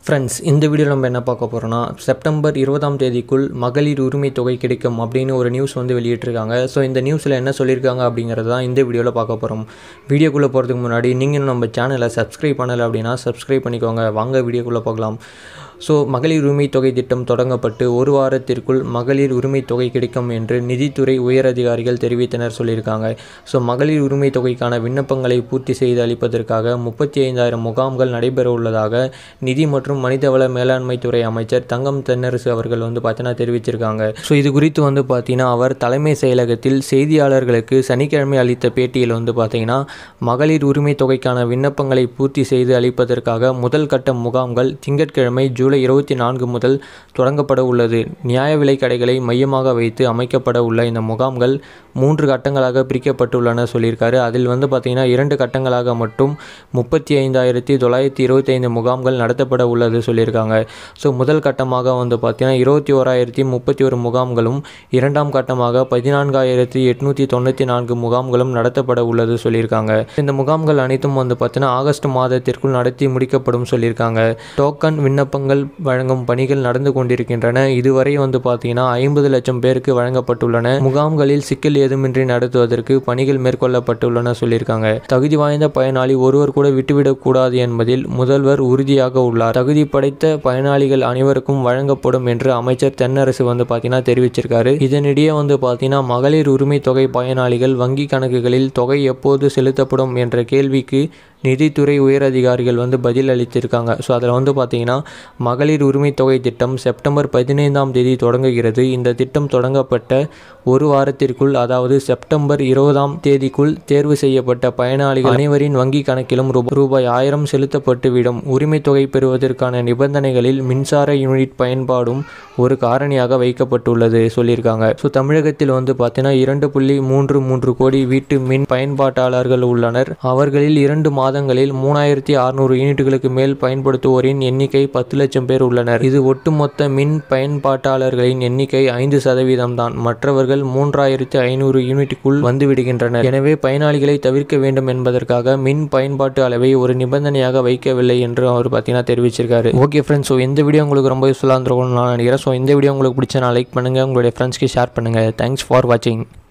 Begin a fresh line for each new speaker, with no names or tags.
friends இந்த வீடியோவில் நம்ம என்ன பார்க்க போகிறோம்னா செப்டம்பர் இருபதாம் தேதிக்குள் மகளிர் உரிமை தொகை கிடைக்கும் அப்படின்னு ஒரு நியூஸ் வந்து வெளியிட்டிருக்காங்க ஸோ இந்த நியூஸில் என்ன சொல்லியிருக்காங்க அப்படிங்கிறது தான் இந்த வீடியோவில் பார்க்க போகிறோம் வீடியோக்குள்ளே போகிறதுக்கு முன்னாடி நீங்கள் நம்ம சேனலை சப்ஸ்கிரைப் பண்ணலை அப்படின்னா சப்ஸ்கிரைப் பண்ணிக்கோங்க வாங்க வீடியோக்குள்ளே பார்க்கலாம் ஸோ மகளிர் உரிமை தொகை திட்டம் தொடங்கப்பட்டு ஒரு வாரத்திற்குள் மகளிர் உரிமை தொகை கிடைக்கும் என்று நிதித்துறை உயரதிகாரிகள் தெரிவித்தனர் சொல்லியிருக்காங்க ஸோ மகளிர் உரிமை தொகைக்கான விண்ணப்பங்களை பூர்த்தி செய்து அளிப்பதற்காக முப்பத்தி ஐந்தாயிரம் முகாம்கள் நடைபெற உள்ளதாக நிதி மற்றும் மனிதவள மேலாண்மை துறை அமைச்சர் தங்கம் தென்னரசு அவர்கள் வந்து பார்த்தீங்கன்னா தெரிவிச்சிருக்காங்க ஸோ இது குறித்து வந்து பார்த்தீங்கன்னா அவர் தலைமை செயலகத்தில் செய்தியாளர்களுக்கு சனிக்கிழமை அளித்த பேட்டியில் வந்து பார்த்தீங்கன்னா மகளிர் உரிமை தொகைக்கான விண்ணப்பங்களை பூர்த்தி செய்து அளிப்பதற்காக முதல் கட்ட முகாம்கள் திங்கட்கிழமை ஜூலை இருபத்தி நான்கு முதல் தொடங்கப்பட உள்ளது நியாய விலை கடைகளை மையமாக வைத்து அமைக்கப்பட உள்ள இந்த முகாம்கள் மூன்று கட்டங்களாக பிரிக்கப்பட்டுள்ளன சொல்லியிருக்காரு அதில் வந்து பார்த்தீங்கன்னா இரண்டு கட்டங்களாக மட்டும் முப்பத்தி ஐந்தாயிரத்தி தொள்ளாயிரத்தி இருபத்தி ஐந்து முகாம்கள் நடத்தப்பட உள்ளது சொல்லியிருக்காங்க ஸோ முதல் கட்டமாக வந்து பார்த்தீங்கன்னா இருபத்தி ஓராயிரத்தி முப்பத்தி ஒரு முகாம்களும் இரண்டாம் கட்டமாக பதினான்காயிரத்தி எட்நூற்றி தொண்ணூற்றி நான்கு முகாம்களும் நடத்தப்பட உள்ளது சொல்லியிருக்காங்க இந்த முகாம்கள் அனைத்தும் வந்து பார்த்தீங்கன்னா ஆகஸ்ட் மாதத்திற்குள் நடத்தி முடிக்கப்படும் சொல்லியிருக்காங்க டோக்கன் விண்ணப்பங்கள் வழங்கும் பணிகள் நடந்து கொண்டிருக்கின்றன இதுவரை வந்து பார்த்தீங்கன்னா ஐம்பது லட்சம் பேருக்கு வழங்கப்பட்டுள்ளன முகாம்களில் சிக்கல் ஏதுமின்றி நடத்துவதற்கு பணிகள் மேற்கொள்ளப்பட்டுள்ளன சொல்லியிருக்காங்க தகுதி வாய்ந்த பயனாளி ஒருவர் கூட விட்டுவிடக் கூடாது என்பதில் முதல்வர் உறுதியாக உள்ளார் தகுதி படைத்த பயனாளிகள் அனைவருக்கும் வழங்கப்படும் என்று அமைச்சர் தென்னரசு வந்து பார்த்தீங்கன்னா தெரிவிச்சிருக்காரு இதனிடையே வந்து பார்த்தீங்கன்னா மகளிர் உரிமை தொகை பயனாளிகள் வங்கி கணக்குகளில் தொகை எப்போது செலுத்தப்படும் என்ற கேள்விக்கு நிதித்துறை உயரதிகாரிகள் வந்து பதில் அளித்திருக்காங்க ஸோ அதில் வந்து பார்த்தீங்கன்னா மகளிர் உரிமை தொகை திட்டம் செப்டம்பர் பதினைந்தாம் தேதி தொடங்குகிறது இந்த திட்டம் தொடங்கப்பட்ட ஒரு வாரத்திற்குள் அதாவது செப்டம்பர் இருபதாம் தேதிக்குள் தேர்வு செய்யப்பட்ட பயனாளிகள் அனைவரின் வங்கி கணக்கிலும் ரூபா- ரூபாய் ஆயிரம் செலுத்தப்பட்டுவிடும் உரிமை தொகை பெறுவதற்கான நிபந்தனைகளில் மின்சார யூனிட் பயன்பாடும் ஒரு காரணியாக வைக்கப்பட்டுள்ளது சொல்லியிருக்காங்க ஸோ தமிழகத்தில் வந்து பார்த்தீங்கன்னா இரண்டு புள்ளி மூன்று மூன்று கோடி வீட்டு மின் பயன்பாட்டாளர்கள் உள்ளனர் அவர்களில் இரண்டு மாதங்களில் மூணாயிரத்தி அறுநூறு யூனிட்டுகளுக்கு மேல் பயன்படுத்துவோரின் எண்ணிக்கை பத்து லட்சம் பேர் உள்ளனர் இது ஒட்டுமொத்த மின் பயன்பாட்டாளர்களின் எண்ணிக்கை ஐந்து சதவீதம் தான் மற்றவர்கள் மூன்றாயிரத்தி ஐநூறு யூனிட்டுக்குள் வந்து விடுகின்றனர் எனவே பயனாளிகளை தவிர்க்க வேண்டும் என்பதற்காக மின் பயன்பாட்டு அளவை ஒரு நிபந்தனையாக வைக்கவில்லை என்று அவர் பார்த்தீங்கன்னா தெரிவிச்சிருக்காரு ஓகே ஃப்ரெண்ட்ஸ் ஸோ இந்த வீடியோ உங்களுக்கு ரொம்ப யூஸ்ஃபுல்லாக இருந்திருக்கும்னு நான் நினைக்கிறேன் ஸோ இந்த வீடியோ உங்களுக்கு பிடிச்ச நான் லைக் பண்ணுங்கள் உங்களுடைய ஃப்ரெண்ட்ஸ்க்கு ஷேர் பண்ணுங்கள் தேங்க்ஸ் ஃபார் வாட்சிங்